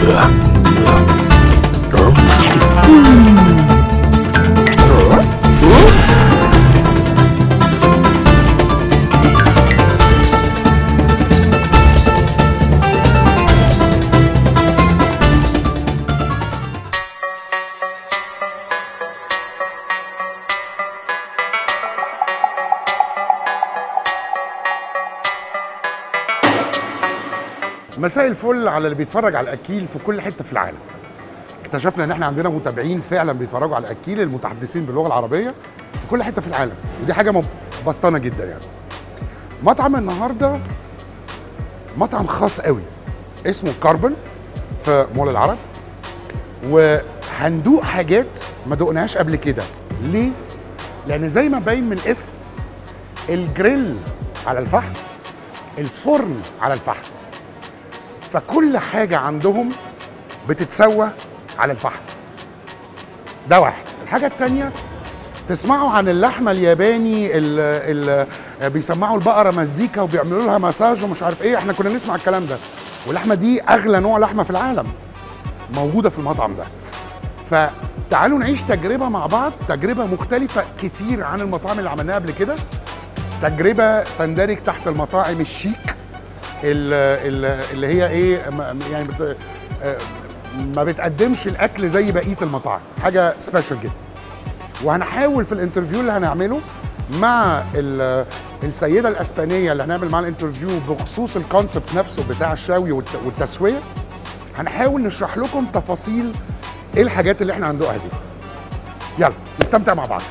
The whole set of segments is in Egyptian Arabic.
مساء الفل على اللي بيتفرج على الاكيل في كل حته في العالم اكتشفنا ان احنا عندنا متابعين فعلا بيتفرجوا على الاكيل المتحدثين باللغه العربيه في كل حته في العالم ودي حاجه مبسطانه جدا يعني مطعم النهارده مطعم خاص قوي اسمه كاربون في مول العرب وهندوق حاجات ما دقناهاش قبل كده ليه لان زي ما باين من الاسم الجريل على الفحم الفرن على الفحم فكل حاجة عندهم بتتسوى على الفحم ده واحد الحاجة التانية تسمعوا عن اللحمة الياباني اللي بيسمعوا البقرة مزيكا وبيعملوا لها مساج ومش عارف ايه احنا كنا نسمع الكلام ده واللحمة دي اغلى نوع لحمة في العالم موجودة في المطعم ده فتعالوا نعيش تجربة مع بعض تجربة مختلفة كتير عن المطاعم اللي عملناها قبل كده تجربة تندرج تحت المطاعم الشيك اللي هي ايه يعني بت ما بتقدمش الاكل زي بقيه المطاعم حاجه سبيشال جدا وهنحاول في الانترفيو اللي هنعمله مع السيده الاسبانيه اللي هنعمل معاها الانترفيو بخصوص الكونسبت نفسه بتاع الشوي والتسويه هنحاول نشرح لكم تفاصيل ايه الحاجات اللي احنا هندوقها دي يلا نستمتع مع بعض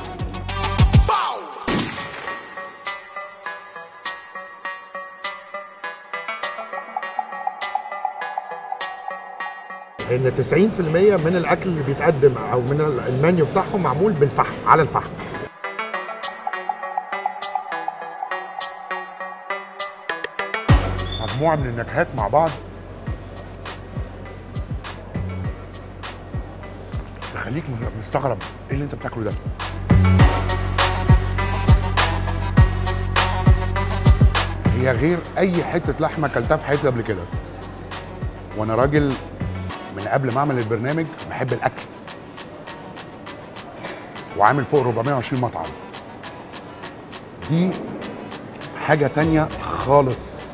ان 90% من الاكل اللي بيتقدم او من المنيو بتاعهم معمول بالفحم على الفحم مجموعه من النكهات مع بعض تخليك مستغرب ايه اللي انت بتاكله ده هي غير اي حته لحمه اكلتها في حياتي قبل كده وانا راجل من قبل ما اعمل البرنامج بحب الاكل وعامل فوق 420 مطعم دي حاجة تانية خالص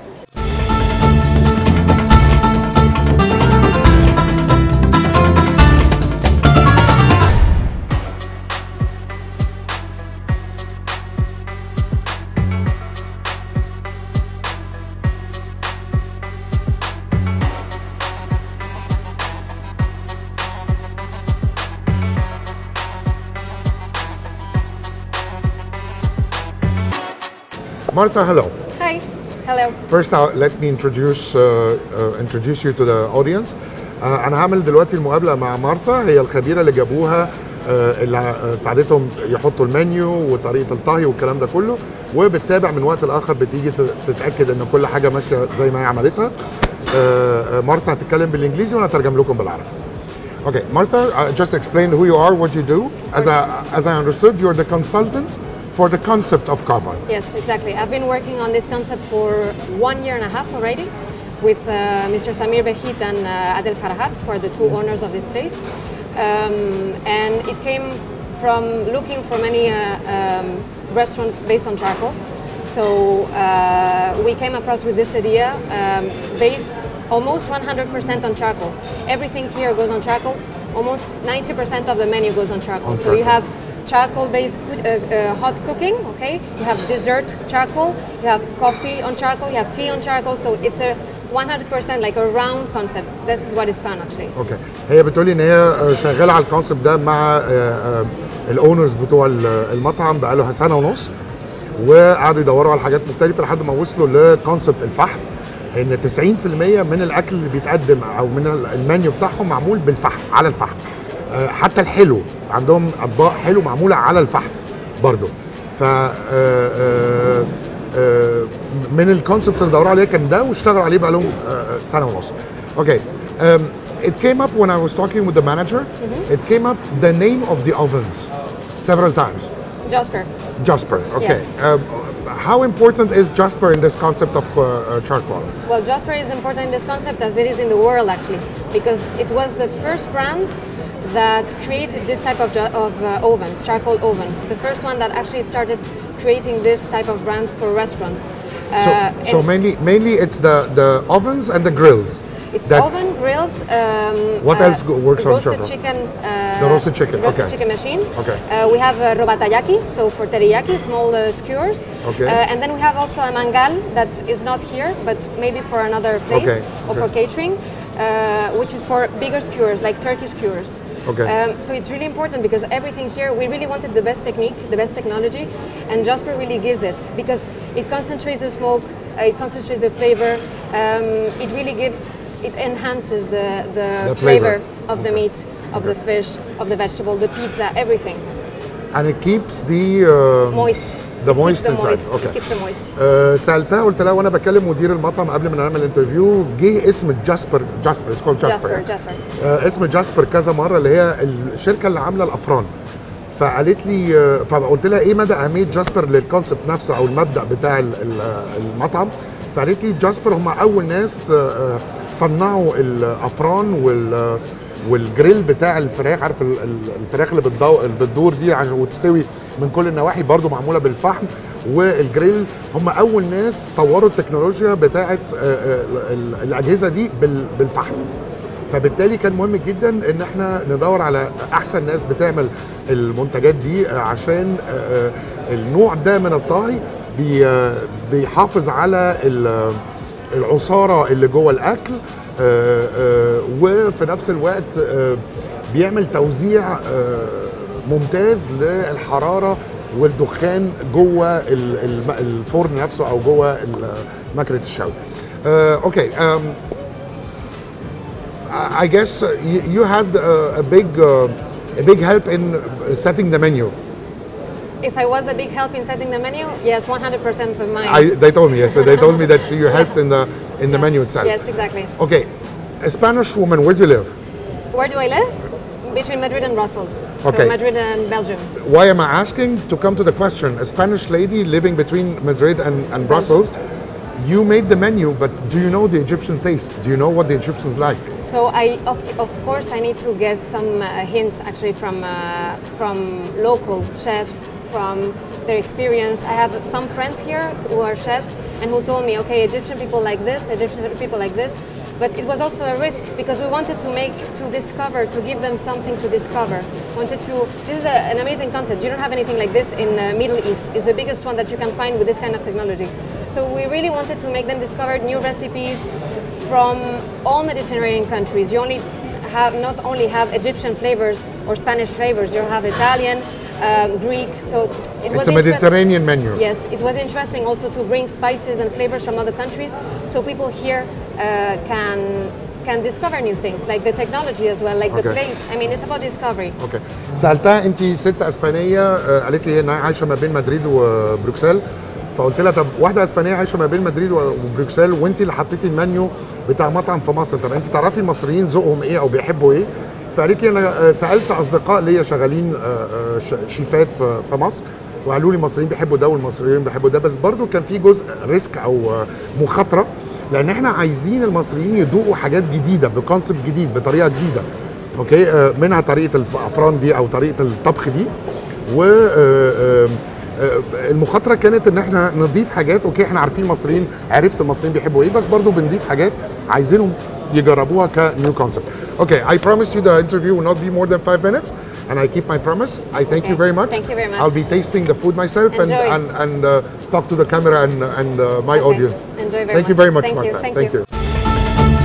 Martha, hello. Hi. Hello. First, uh, let me introduce uh, uh, introduce you to the audience. Uh, انا هعمل دلوقتي المقابله مع مارتا هي الخبيره اللي جابوها uh, اللي ساعدتهم يحطوا المنيو وطريقه الطهي والكلام ده كله وبتتابع من وقت لاخر بتيجي تتاكد ان كل حاجه ماشيه زي ما هي عملتها. Uh, مارتا هتتكلم بالانجليزي وانا هترجم لكم بالعربي. Okay, Martha, uh, just explain who you are, what you do. As I, as I understood, you're the consultant for the concept of carbon. Yes, exactly. I've been working on this concept for one year and a half already with uh, Mr. Samir Behit and uh, Adel Farhat, who are the two owners of this place. Um, and it came from looking for many uh, um, restaurants based on charcoal. So uh, we came across with this idea um, based almost 100% on charcoal. Everything here goes on charcoal. Almost 90% of the menu goes on charcoal. On so you charcoal. have charcoal-based coo- uh, uh, hot cooking. Okay, you have dessert charcoal. You have coffee on charcoal. You have tea on charcoal. So it's a 100% like a round concept. This is what is fun actually. اوكي هي بتقولي ان هي شغاله على الكونسبت ده مع الاونرز بتوع المطعم بقالها سنه ونص وقعدوا يدوروا على حاجات مختلفه لحد ما وصلوا لكونسبت الفحم ان 90% من الاكل اللي بيتقدم او من المنيو بتاعهم معمول بالفحم على الفحم آه، حتى الحلو عندهم اطباق حلو معموله على الفحم برضو ف آه، آه، آه، من الكونسبتس اللي دوروا عليها كان ده واشتغلوا عليه بقى لهم سنه ونص اوكي um, it came up when I was talking with the manager it came up the name of the ovens several times Jasper. Jasper okay Yes. um, how important is Jasper in this concept of uh, uh, charcoal? Well, Jasper is important in this concept as it is in the world actually, because it was the first brand that created this type of, jo- of uh, ovens, charcoal ovens. The first one that actually started creating this type of brands for restaurants. Uh, So, so and mainly mainly it's the the ovens and the grills. it's that- oven grills. Um, What else go- works on roasted charcoal? chicken. Uh, The roasted chicken, Roasted okay. chicken machine. Okay. Uh, we have uh, robatayaki, so for teriyaki, small uh, skewers. Okay. Uh, and then we have also a mangal that is not here, but maybe for another place Okay, or for okay. catering, uh, which is for bigger skewers, like turkey skewers. Okay. Um, so it's really important because everything here, we really wanted the best technique, the best technology, and Jasper really gives it because it concentrates the smoke, uh, it concentrates the flavor, um, it really gives, it enhances the, the, The flavor. flavor of the meat, of the fish, of the vegetable, the pizza, everything. And it keeps the uh, Moist. The It keeps moist them inside, moist. okay. It keeps them moist. آه، سالتها قلت لها وانا بكلم مدير المطعم قبل ما نعمل انترفيو جه اسم جاسبر جاسبر اسمه جاسبر Jasper, Jasper. آه، اسم جاسبر كذا مره اللي هي الشركه اللي عامله الافران فقالت لي آه، فقلت لها ايه مدى اهميه جاسبر للكونسبت نفسه او المبدا بتاع ال- ال- المطعم فقالت لي جاسبر هم اول ناس آه، آه، صنعوا الافران وال والجريل بتاع الفراخ عارف ال- ال- الفراخ اللي بتدور, اللي بتدور دي عشان وتستوي من كل النواحي برضو معموله بالفحم والجريل هم اول ناس طوروا التكنولوجيا بتاعه آه، آه، ال- الاجهزه دي بال- بالفحم فبالتالي كان مهم جدا ان احنا ندور على احسن ناس بتعمل المنتجات دي آه، عشان آه، آه، النوع ده من الطهي بي- آه، بيحافظ على ال- العصاره اللي جوه الاكل آه، آه، وفي نفس الوقت آه، بيعمل توزيع آه، ممتاز للحراره والدخان جوه ال- الم- الفرن نفسه او جوه ال- ماكينه الشوي. آه، اوكي um, I guess uh, you, you had uh, a big uh, a big help in uh, setting the menu. If I was a big help in setting the menu, yes, 100% of mine. I, they told me yes. They told me that you helped in the in the menu itself. Yes, exactly. Okay, a Spanish woman. Where do you live? Where do I live? Between Madrid and Brussels. Okay. So Madrid and Belgium. Why am I asking? To come to the question, a Spanish lady living between Madrid and, and Brussels. You made the menu, but do you know the Egyptian taste? Do you know what the Egyptians like? So I, of, of course, I need to get some uh, hints actually from uh, from local chefs, from their experience. I have some friends here who are chefs and who told me, okay, Egyptian people like this, Egyptian people like this. But it was also a risk because we wanted to make to discover, to give them something to discover. Wanted to. This is a, an amazing concept. You don't have anything like this in uh, Middle East. It's the biggest one that you can find with this kind of technology. So we really wanted to make them discover new recipes from all Mediterranean countries. You only have not only have Egyptian flavors or Spanish flavors. You have Italian, um, Greek. So it It's was a interest- Mediterranean menu. Yes, it was interesting also to bring spices and flavors from other countries, so people here uh, can can discover new things, like the technology as well, like the Okay. place. I mean, it's about discovery. اوكي سالتها انت ست اسبانيه آه، قالت لي انها عايشه ما بين مدريد وبروكسل فقلت لها طب واحده اسبانيه عايشه ما بين مدريد وبروكسل وانت اللي حطيتي المنيو بتاع مطعم في مصر طب انت تعرفي المصريين ذوقهم ايه او بيحبوا ايه فقالت لي انا آه، سالت اصدقاء ليا شغالين آه، آه، ش- شيفات في في مصر وقالوا لي المصريين بيحبوا ده والمصريين بيحبوا ده بس برضو كان في جزء ريسك او آه، مخاطره لان احنا عايزين المصريين يذوقوا حاجات جديده بكونسبت جديد بطريقه جديده اوكي آه، منها طريقه الافران دي او طريقه الطبخ دي و آه، آه، آه، المخاطره كانت ان احنا نضيف حاجات اوكي احنا عارفين المصريين عرفت المصريين بيحبوا ايه بس برضو بنضيف حاجات عايزينهم يجربوها كنيو كونسبت اوكي I promised you the interview will not be more than five minutes and I keep my promise I thank you Okay. very much Thank you very much. I'll be tasting the food myself and Enjoy. and, and uh, talk to the camera and and uh, my Okay. audience Enjoy very thank you much. very much Thank you. Marta Thank thank you. you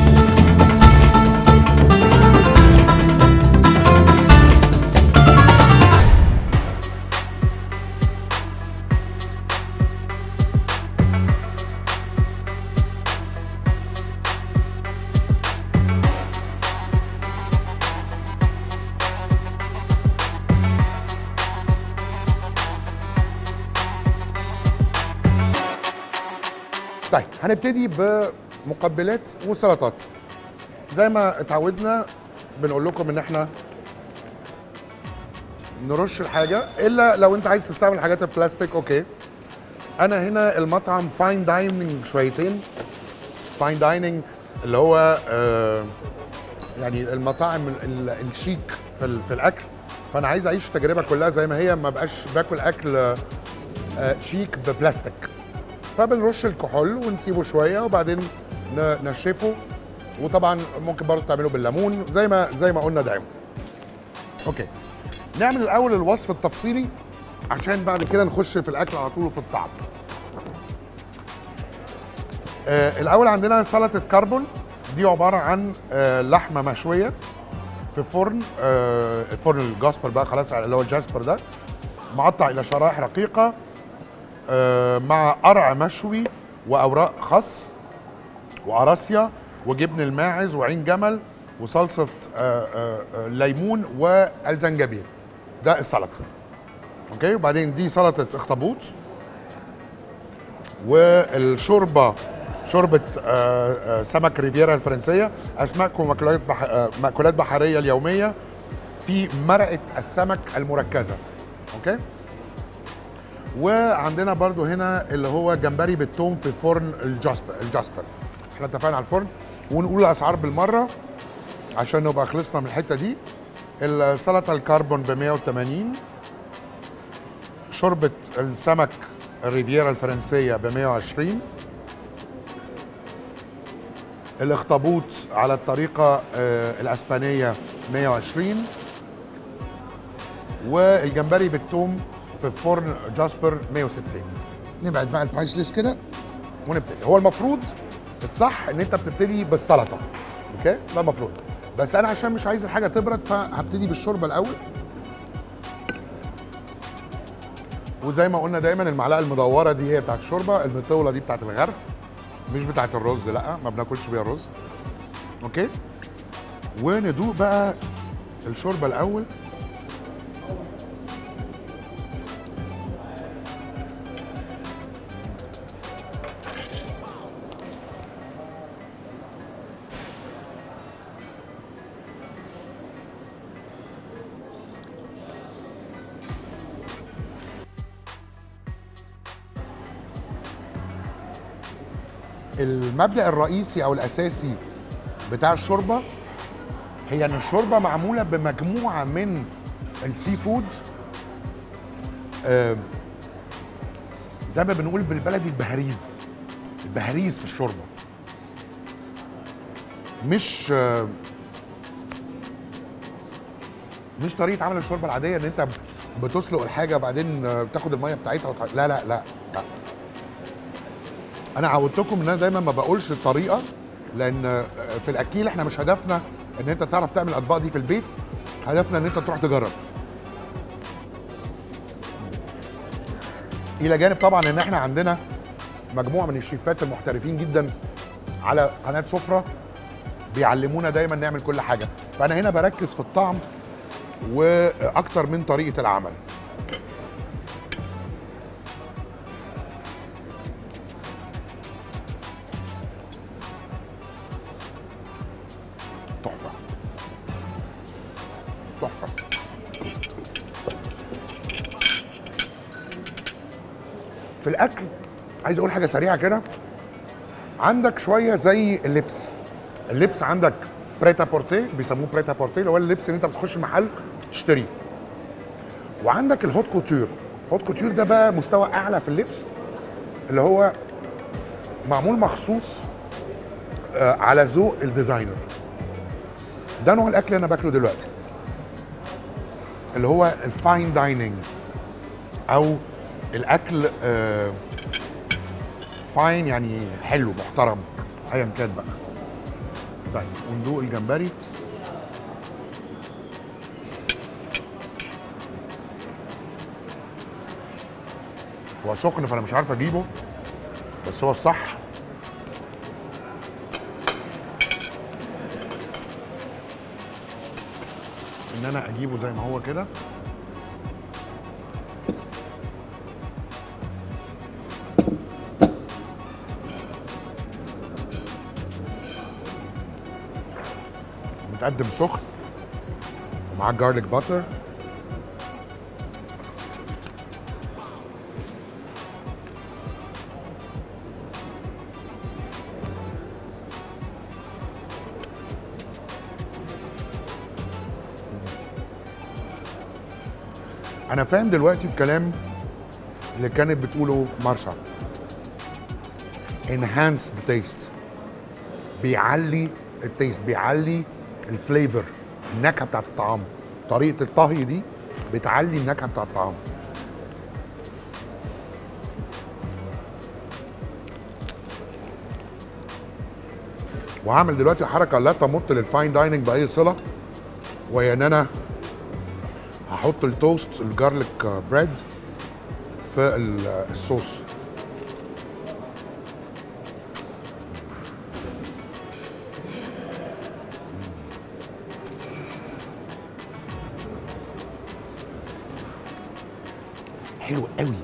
طيب هنبتدي بمقبلات وسلطات زي ما اتعودنا بنقول لكم ان احنا نرش الحاجه الا لو انت عايز تستعمل حاجات البلاستيك اوكي انا هنا المطعم فاين دايننج شويتين فاين دايننج اللي هو آه يعني المطاعم ال- ال- الشيك في ال- في الاكل فانا عايز اعيش التجربه كلها زي ما هي ما بقاش باكل اكل آه، آه، شيك ببلاستيك فبنرش الكحول ونسيبه شويه وبعدين ن- نشفه وطبعا ممكن برضه تعمله بالليمون زي ما زي ما قلنا دايما اوكي نعمل الاول الوصف التفصيلي عشان بعد كده نخش في الاكل على طول وفي الطعم آه الاول عندنا سلطه كربون دي عباره عن آه لحمه مشويه في فرن آه فرن الجاسبر بقى خلاص اللي هو الجاسبر ده مقطع الى شرائح رقيقه آه مع قرع مشوي واوراق خس وقراصيا وجبن الماعز وعين جمل وصلصه آه آه آه ليمون والزنجبيل ده السلطه اوكي وبعدين دي سلطه اخطبوط والشوربه شوربه آه، آه، سمك ريفيرا الفرنسيه اسماك ومأكولات بح... آه، مأكولات بحريه اليوميه في مرقه السمك المركزه اوكي وعندنا برضو هنا اللي هو جمبري بالثوم في فرن الجاسبر الجاسبر احنا اتفقنا على الفرن ونقول الاسعار بالمره عشان نبقى خلصنا من الحته دي السلطه الكربون ب 180 شوربه السمك الريفيرا الفرنسيه ب 120 الاخطبوط على الطريقه آه، الاسبانيه 120 والجمبري بالثوم في فرن جاسبر 160 نبعد بقى البرايس ليست كده ونبتدي هو المفروض الصح ان انت بتبتدي بالسلطه اوكي ده المفروض بس انا عشان مش عايز الحاجه تبرد فهبتدي بالشوربه الاول وزي ما قلنا دايما المعلقه المدوره دي هي بتاعت الشوربه المطوله دي بتاعت الغرف مش بتاعت الرز لا ما بناكلش بيها الرز اوكي وندوق بقى الشوربه الاول المبدأ الرئيسي او الاساسي بتاع الشوربه هي ان الشوربه معموله بمجموعه من السي فود آم، زي ما بنقول بالبلدي البهاريز البهاريز في الشوربه مش آم، مش طريقه عمل الشوربه العاديه ان انت بتسلق الحاجه بعدين آه، بتاخد الميه بتاعتها وتح... لا لا لا لا انا عودتكم ان انا دايما ما بقولش الطريقه لان في الاكيل احنا مش هدفنا ان انت تعرف تعمل الاطباق دي في البيت هدفنا ان انت تروح تجرب الى جانب طبعا ان احنا عندنا مجموعه من الشيفات المحترفين جدا على قناه سفره بيعلمونا دايما نعمل كل حاجه فانا هنا بركز في الطعم واكتر من طريقه العمل تحفه تحفه في الاكل عايز اقول حاجه سريعه كده عندك شويه زي اللبس اللبس عندك بريتا بورتي بيسموه بريتا بورتي اللي هو اللبس اللي انت بتخش المحل تشتريه وعندك الهوت كوتور هوت كوتور ده بقى مستوى اعلى في اللبس اللي هو معمول مخصوص آه، على ذوق الديزاينر ده نوع الاكل اللي انا باكله دلوقتي اللي هو الفاين دايننج او الاكل آه فاين يعني حلو محترم ايا كان بقى طيب وندوق الجمبري هو سخن فانا مش عارف اجيبه بس هو الصح ان انا اجيبه زي ما هو كده متقدم سخن ومعاه جارليك باتر انا فاهم دلوقتي الكلام اللي كانت بتقوله مارشا enhance the taste بيعلي التيست بيعلي الفليفر النكهه بتاعت الطعام طريقه الطهي دي بتعلي النكهه بتاعت الطعام وهعمل دلوقتي حركه لا تمت للفاين دايننج باي صله وهي ان انا هحط التوست الجارليك بريد في ال- الصوص حلو قوي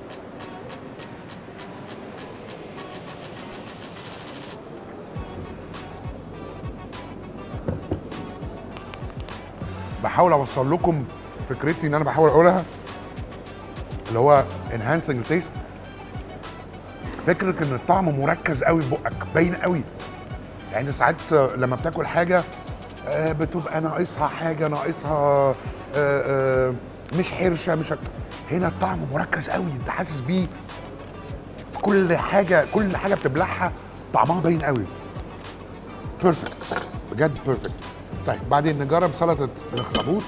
بحاول اوصل لكم فكرتي ان انا بحاول اقولها اللي هو enhancing the taste فكرة ان الطعم مركز قوي في بقك باين قوي يعني ساعات لما بتاكل حاجة آه، بتبقى ناقصها حاجة ناقصها آه، آه، مش حرشة مش هنا الطعم مركز قوي انت حاسس بيه في كل حاجة كل حاجة بتبلعها طعمها باين قوي بيرفكت بجد بيرفكت طيب بعدين نجرب سلطة الاخطبوط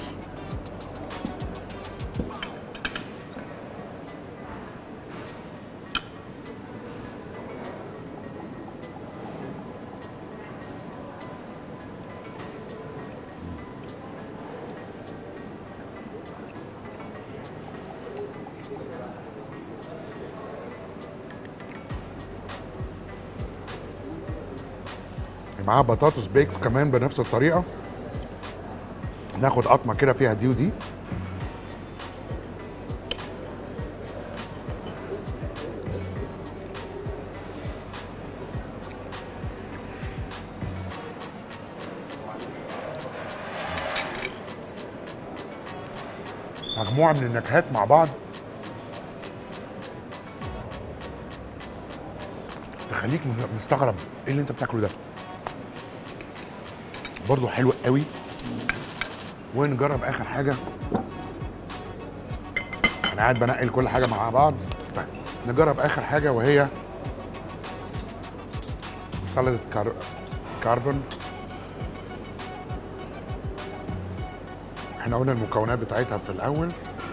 معاها بطاطس بيك كمان بنفس الطريقه ناخد قطمه كده فيها دي ودي مجموعه من النكهات مع بعض تخليك مستغرب ايه اللي انت بتاكله ده برضو حلو قوي ونجرب اخر حاجه انا قاعد بنقل كل حاجه مع بعض طيب نجرب اخر حاجه وهي سلطه كار... كاربون احنا قلنا المكونات بتاعتها في الاول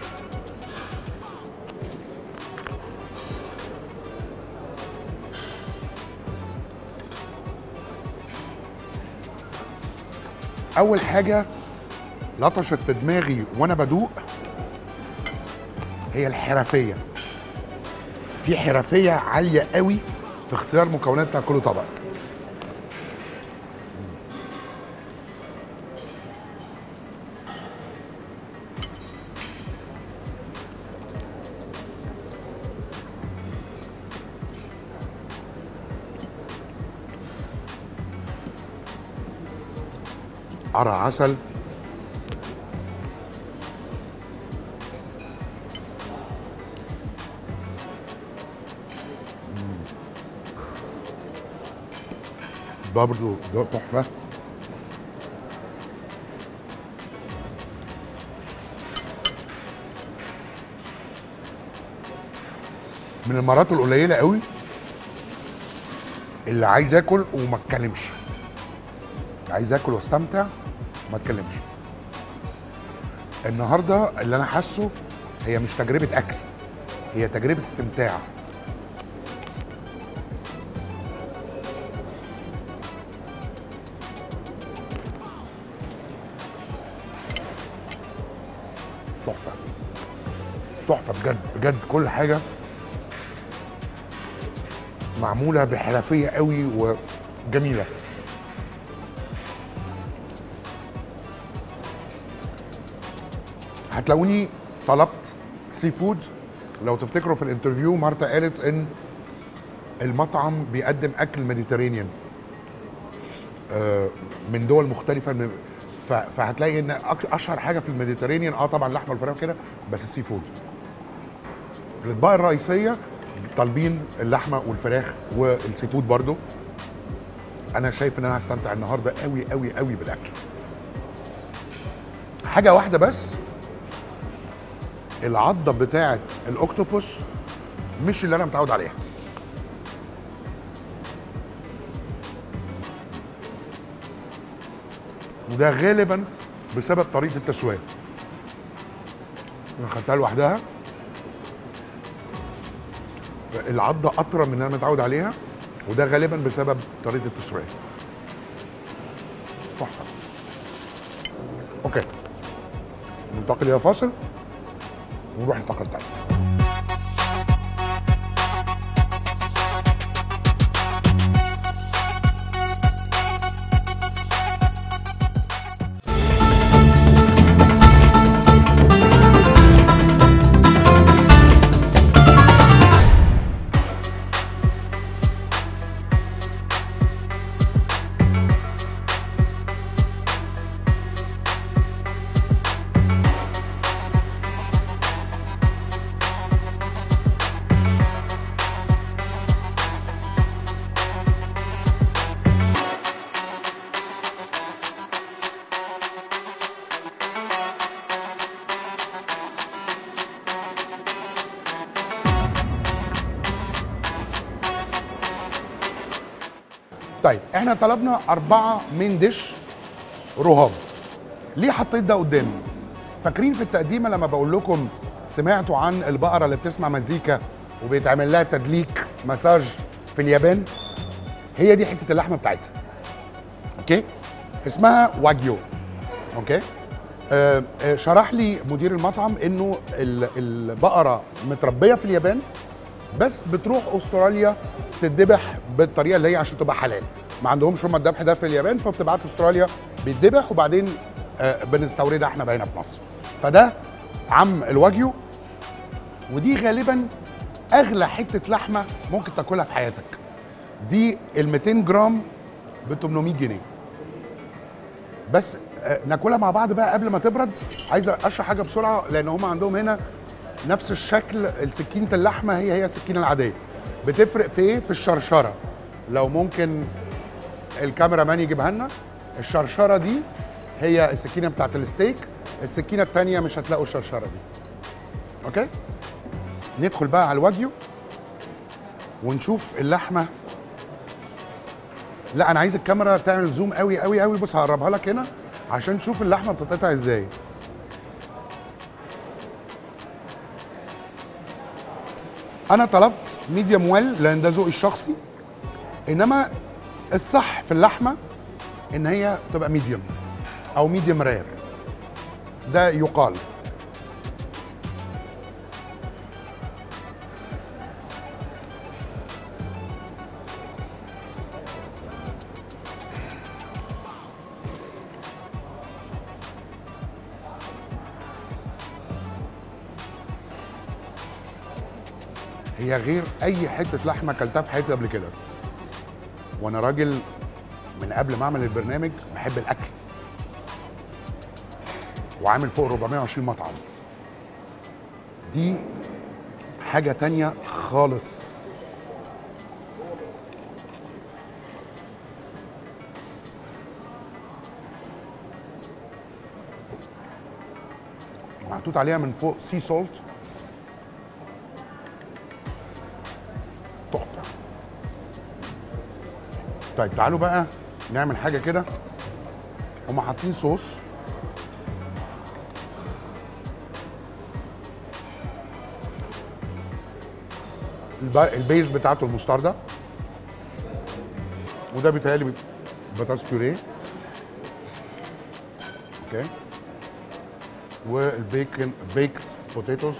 اول حاجه لطشت في دماغي وانا بدوق هي الحرفيه في حرفيه عاليه قوي في اختيار مكونات بتاع كل طبق قرع عسل برضه ده تحفه من المرات القليله قوي اللي عايز اكل وما اتكلمش عايز اكل واستمتع ما اتكلمش النهارده اللي انا حاسه هي مش تجربه اكل هي تجربه استمتاع تحفه تحفه بجد بجد كل حاجه معموله بحرفيه قوي وجميله هتلاقوني طلبت سي فود لو تفتكروا في الانترفيو مارتا قالت ان المطعم بيقدم اكل ميديترينيان آه، من دول مختلفه من ف- فهتلاقي ان أك- اشهر حاجه في الميديترينيان اه طبعا اللحمه والفراخ كده بس السي فود في الاطباق الرئيسيه طالبين اللحمه والفراخ والسي فود برضو انا شايف ان انا هستمتع النهارده قوي قوي قوي بالاكل حاجه واحده بس العضه بتاعه الاوكتوبوس مش اللي انا متعود عليها وده غالبا بسبب طريقه التسويه انا خدتها لوحدها العضه اطرى من اللي انا متعود عليها وده غالبا بسبب طريقه التسويه تحفه اوكي ننتقل الى فاصل ونروح الفقره الثانيه طيب احنا طلبنا أربعة من ديش رهاب ليه حطيت ده قدامي؟ فاكرين في التقديمة لما بقول لكم سمعتوا عن البقرة اللي بتسمع مزيكا وبيتعمل لها تدليك مساج في اليابان؟ هي دي حتة اللحمة بتاعتها. اوكي؟ اسمها واجيو. اوكي؟ آه آه شرح لي مدير المطعم انه ال- البقرة متربية في اليابان بس بتروح استراليا تتذبح بالطريقه اللي هي عشان تبقى حلال ما عندهمش هم الذبح ده في اليابان فبتبعت استراليا بيتذبح وبعدين آه، بنستوردها احنا بقى هنا في مصر فده عم الواجيو ودي غالبا اغلى حته لحمه ممكن تاكلها في حياتك دي ال 200 جرام ب 800 جنيه بس آه، ناكلها مع بعض بقى قبل ما تبرد عايز اشرح حاجه بسرعه لان هم عندهم هنا نفس الشكل السكينه اللحمه هي هي السكينه العاديه بتفرق في ايه في الشرشره لو ممكن الكاميرا مان يجيبها لنا الشرشره دي هي السكينه بتاعت الستيك السكينه الثانيه مش هتلاقوا الشرشره دي اوكي ندخل بقى على الواجيو ونشوف اللحمه لا انا عايز الكاميرا تعمل زوم قوي قوي قوي بص هقربها لك هنا عشان تشوف اللحمه بتتقطع ازاي انا طلبت ميديوم ويل لان ده ذوقي الشخصي انما الصح في اللحمه ان هي تبقى ميديوم او ميديوم رير ده يقال هي غير اي حته لحمه اكلتها في حياتي قبل كده وانا راجل من قبل ما اعمل البرنامج بحب الاكل وعامل فوق 420 مطعم دي حاجه تانية خالص محطوط عليها من فوق سي سولت تحفه طيب تعالوا بقى نعمل حاجه كده هما حاطين صوص الب- البيز بتاعته المستردة وده بيتهيألي بطاطس بيوريه اوكي والبيكن بيكت بوتيتوز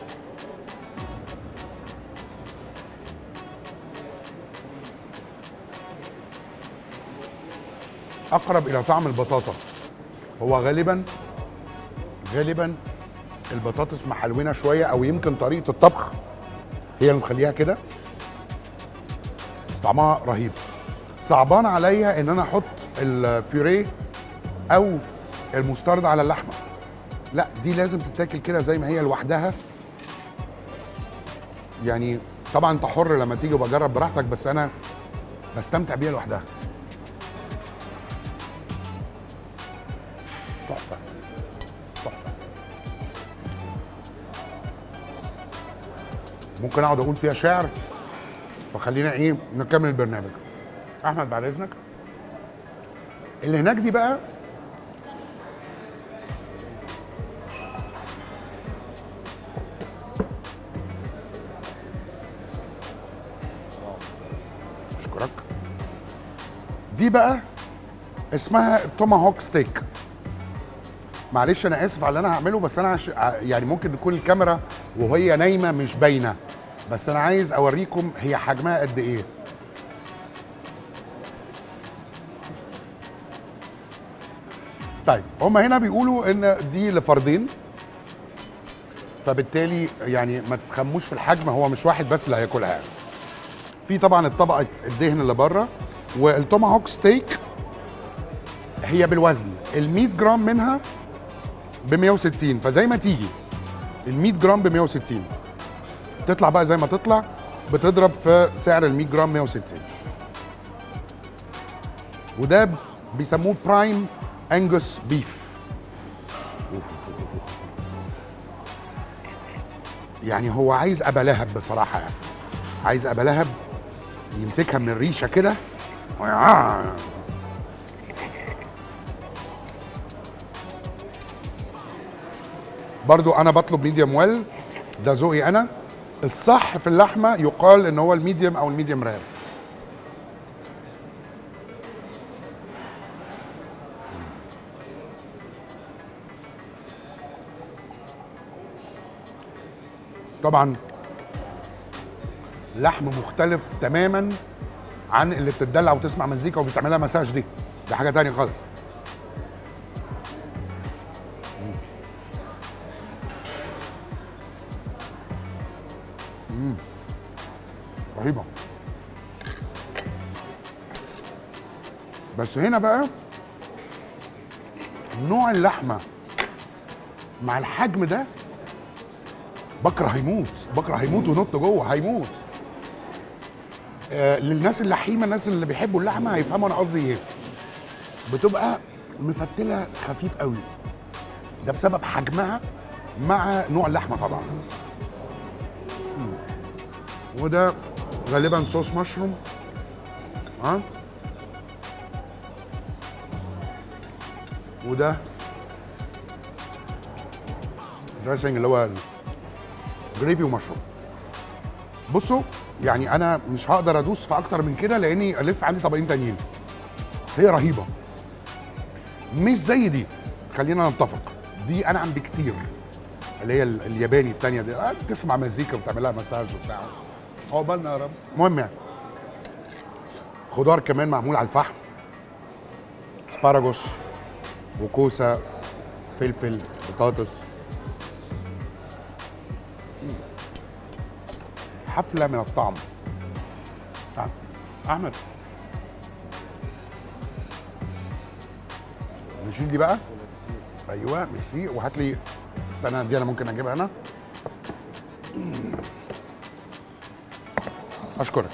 اقرب الى طعم البطاطا هو غالبا غالبا البطاطس محلونه شويه او يمكن طريقه الطبخ هي اللي مخليها كده بس طعمها رهيب صعبان عليا ان انا احط البيوريه او المسترد على اللحمه لا دي لازم تتاكل كده زي ما هي لوحدها يعني طبعا انت حر لما تيجي وبجرب براحتك بس انا بستمتع بيها لوحدها تحفه تحفه ممكن اقعد اقول فيها شعر فخلينا ايه نكمل البرنامج احمد بعد اذنك اللي هناك دي بقى اشكرك دي بقى اسمها التوماهوك ستيك معلش انا اسف على اللي انا هعمله بس انا عش... ع- يعني ممكن تكون الكاميرا وهي نايمه مش باينه بس انا عايز اوريكم هي حجمها قد ايه طيب هما هنا بيقولوا ان دي لفردين فبالتالي يعني ما تتخموش في الحجم هو مش واحد بس اللي هياكلها يعني. في طبعا الطبقه الدهن اللي بره والتوماهوك ستيك هي بالوزن ال 100 جرام منها ب 160 فزي ما تيجي ال 100 جرام ب 160 تطلع بقى زي ما تطلع بتضرب في سعر ال 100 جرام 160 وده بيسموه برايم انجوس بيف يعني هو عايز ابا لهب بصراحه يعني عايز ابا لهب يمسكها من الريشه كده برضو انا بطلب ميديوم ويل ده ذوقي انا الصح في اللحمه يقال ان هو الميديوم او الميديوم رير طبعا لحم مختلف تماما عن اللي بتدلع وتسمع مزيكا وبتعملها مساج دي ده حاجه تانية خالص مم. رهيبه بس هنا بقى نوع اللحمه مع الحجم ده بكره هيموت بكره هيموت ونط جوه هيموت آه للناس اللحيمه الناس اللي بيحبوا اللحمه هيفهموا انا قصدي ايه بتبقى مفتله خفيف قوي ده بسبب حجمها مع نوع اللحمه طبعا مم. وده غالبا صوص مشروم ها وده دريسنج اللي هو جريفي ومشروم بصوا يعني انا مش هقدر ادوس في اكتر من كده لاني لسه عندي طبقين تانيين هي رهيبه مش زي دي خلينا نتفق دي انعم بكتير اللي هي ال- الياباني التانية دي آه تسمع مزيكا وتعملها مساج وبتاع عقبالنا يا رب المهم يعني خضار كمان معمول على الفحم اسباراجوس وكوسه فلفل بطاطس حفله من الطعم آه. احمد نشيل دي بقى ايوه ميرسي وهات لي استنى دي انا ممكن اجيبها انا مم. اشكرك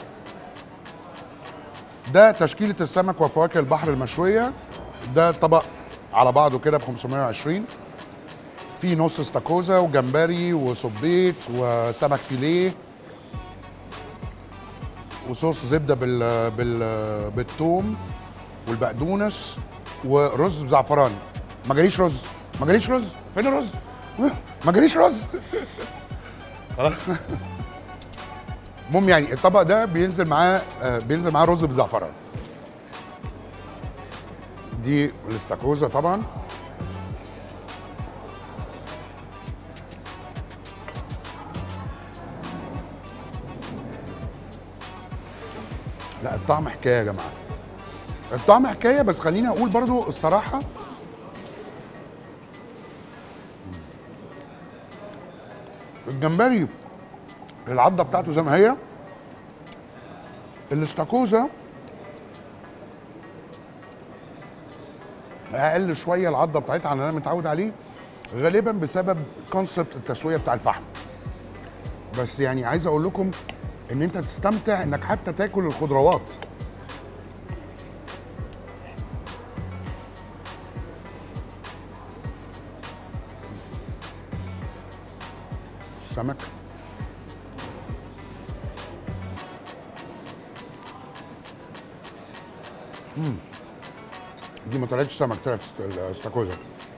ده تشكيله السمك وفواكه البحر المشويه ده طبق على بعضه كده ب 520 في نص استاكوزا وجمبري وصبيط وسمك فيليه وصوص زبده بال بال بالثوم والبقدونس ورز بزعفران ما جاليش رز ما جاليش رز فين الرز ما جاليش رز المهم يعني الطبق ده بينزل معاه آه، بينزل معاه رز بزعفران دي الاستاكوزا طبعا لا الطعم حكايه يا جماعه الطعم حكايه بس خليني اقول برضو الصراحه الجمبري العضه بتاعته زي ما هي الاستاكوزا اقل شويه العضه بتاعتها عن اللي انا متعود عليه غالبا بسبب كونسبت التسويه بتاع الفحم بس يعني عايز اقول لكم ان انت تستمتع انك حتى تاكل الخضروات السمك دي ما طلعتش سمك طلعت الاستاكوزا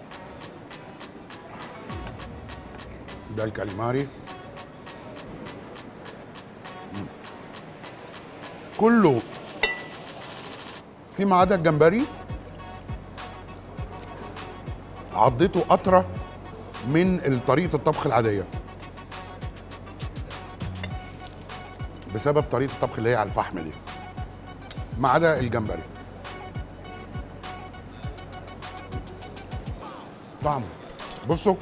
ده الكاليماري مم. كله فيما عدا الجمبري عضته قطره من طريقه الطبخ العاديه بسبب طريقه الطبخ اللي هي على الفحم دي ما عدا الجمبري طعمه بصوا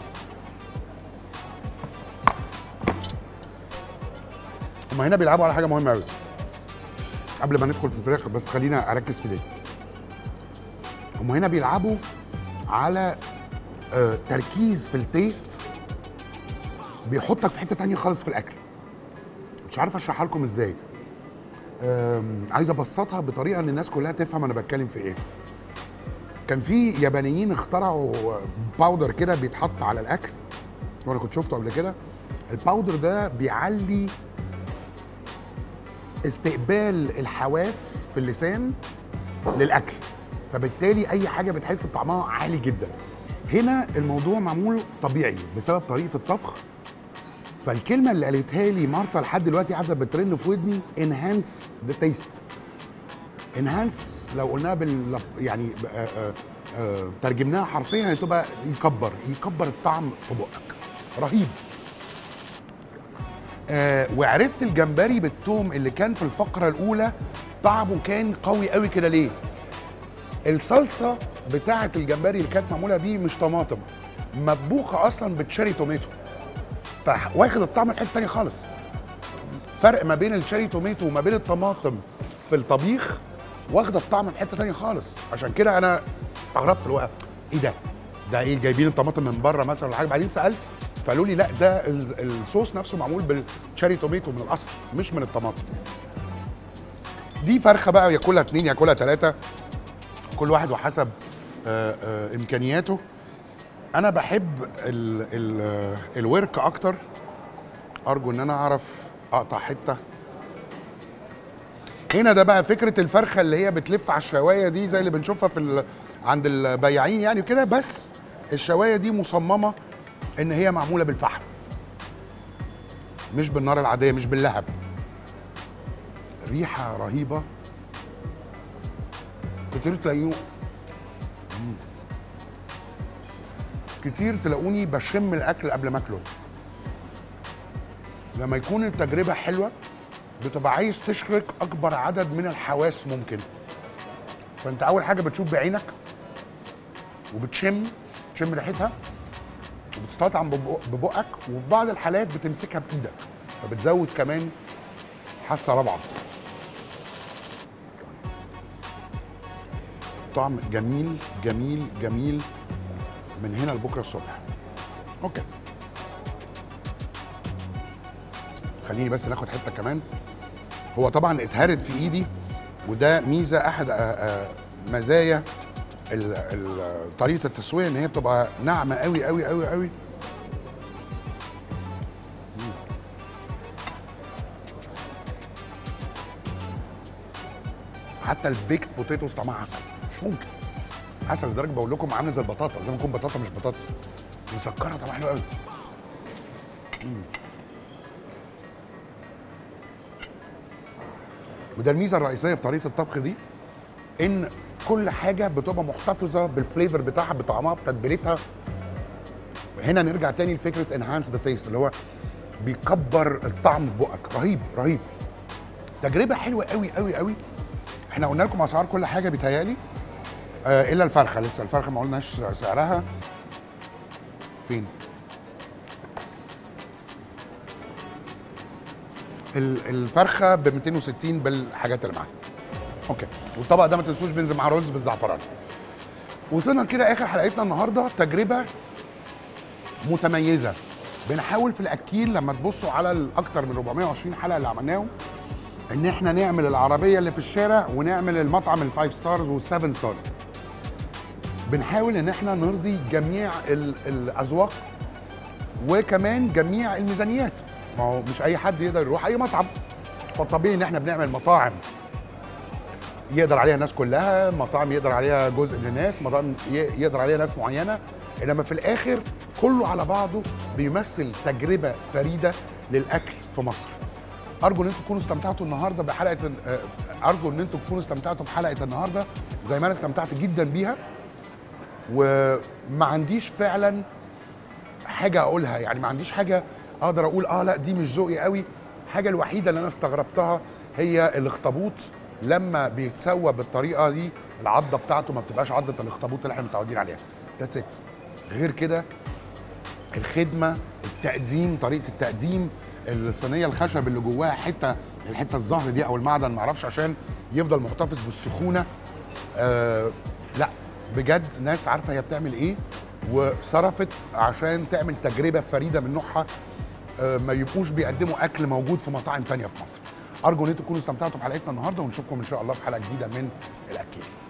هما هنا بيلعبوا على حاجه مهمه قوي قبل ما ندخل في الفراخ بس خلينا اركز في دي هما هنا بيلعبوا على آه تركيز في التيست بيحطك في حته تانية خالص في الاكل مش عارف اشرحها لكم ازاي آم، عايز ابسطها بطريقه ان الناس كلها تفهم انا بتكلم في ايه كان في يابانيين اخترعوا باودر كده بيتحط على الاكل وانا كنت شفته قبل كده الباودر ده بيعلي استقبال الحواس في اللسان للاكل فبالتالي اي حاجه بتحس بطعمها عالي جدا هنا الموضوع معمول طبيعي بسبب طريقه الطبخ فالكلمه اللي قالتها لي مارتا لحد دلوقتي قاعده بترن في ودني انهانس ذا تيست انهانس لو قلناها بال يعني آه، آه، آه، ترجمناها حرفيا هتبقى يكبر يكبر الطعم في بقك رهيب آه وعرفت الجمبري بالثوم اللي كان في الفقره الاولى طعمه كان قوي قوي كده ليه الصلصه بتاعه الجمبري اللي كانت معموله بيه مش طماطم مطبوخه اصلا بتشاري توميتو فواخد الطعم في حته تانيه خالص فرق ما بين الشاري توميتو وما بين الطماطم في الطبيخ واخده الطعم في حته تانيه خالص عشان كده انا استغربت اللي هو ايه ده ده ايه جايبين الطماطم من بره مثلا ولا حاجه بعدين سالت فقالوا لي لا ده ال- الصوص نفسه معمول بالشاري توميتو من الاصل مش من الطماطم دي فرخه بقى ياكلها اتنين ياكلها ثلاثه كل واحد وحسب آه، آه، امكانياته انا بحب ال ال آه، الورك اكتر ارجو ان انا اعرف اقطع حته هنا ده بقى فكره الفرخه اللي هي بتلف على الشوايه دي زي اللي بنشوفها في ال... عند البياعين يعني كده بس الشوايه دي مصممه ان هي معموله بالفحم مش بالنار العاديه مش باللهب ريحه رهيبه كتير تلاقيه مم. كتير تلاقوني بشم الاكل قبل ما اكله لما يكون التجربه حلوه بتبقى عايز تشرك اكبر عدد من الحواس ممكن فانت اول حاجه بتشوف بعينك وبتشم تشم ريحتها وبتستطعم ببق- ببقك وفي بعض الحالات بتمسكها بايدك فبتزود كمان حاسه رابعه طعم جميل جميل جميل من هنا لبكره الصبح اوكي خليني بس ناخد حته كمان هو طبعا اتهرد في ايدي وده ميزه احد آه، آه، مزايا ال- ال- طريقه التسويه ان هي بتبقى ناعمه قوي قوي قوي قوي مم. حتى البيكت بوتيتوز طعمها عسل مش ممكن عسل لدرجه بقول لكم عامله زي البطاطا زي ما تكون بطاطا مش بطاطس مسكره طعمها حلو قوي وده الميزه الرئيسيه في طريقه الطبخ دي ان كل حاجه بتبقى محتفظه بالفليفر بتاعها بطعمها بتتبيلتها هنا نرجع تاني لفكره انهانس ذا تيست اللي هو بيكبر الطعم في بقك رهيب رهيب تجربه حلوه قوي قوي قوي احنا قلنا لكم اسعار كل حاجه بيتهيالي آه الا الفرخه لسه الفرخه ما قلناش سعرها فين ال- الفرخه ب 260 بالحاجات اللي معاها اوكي والطبق ده ما تنسوش بينزل معاه رز بالزعفران وصلنا كده اخر حلقتنا النهارده تجربه متميزه بنحاول في الاكيل لما تبصوا على الاكثر من 420 حلقه اللي عملناهم ان احنا نعمل العربيه اللي في الشارع ونعمل المطعم الفايف ستارز والسفن ستارز بنحاول ان احنا نرضي جميع ال- الاذواق وكمان جميع الميزانيات ما هو مش اي حد يقدر يروح اي مطعم فطبيعي ان احنا بنعمل مطاعم يقدر عليها الناس كلها مطاعم يقدر عليها جزء من الناس مطاعم ي- يقدر عليها ناس معينه انما في الاخر كله على بعضه بيمثل تجربه فريده للاكل في مصر ارجو ان انتم تكونوا استمتعتوا النهارده بحلقه آه، ارجو ان انتم تكونوا استمتعتوا بحلقه النهارده زي ما انا استمتعت جدا بيها وما عنديش فعلا حاجه اقولها يعني ما عنديش حاجه اقدر اقول اه لا دي مش ذوقي قوي الحاجه الوحيده اللي انا استغربتها هي الاخطبوط لما بيتسوى بالطريقه دي العضه بتاعته ما بتبقاش عضه الاخطبوط اللي احنا متعودين عليها ذاتس ات غير كده الخدمه التقديم طريقه التقديم الصينيه الخشب اللي جواها حته الحته الزهر دي او المعدن معرفش عشان يفضل محتفظ بالسخونه آه لا بجد ناس عارفه هي بتعمل ايه وصرفت عشان تعمل تجربه فريده من نوعها آه ما يبقوش بيقدموا اكل موجود في مطاعم تانية في مصر ارجو ان انتم تكونوا استمتعتوا بحلقتنا النهارده ونشوفكم ان شاء الله في حلقه جديده من الاكيد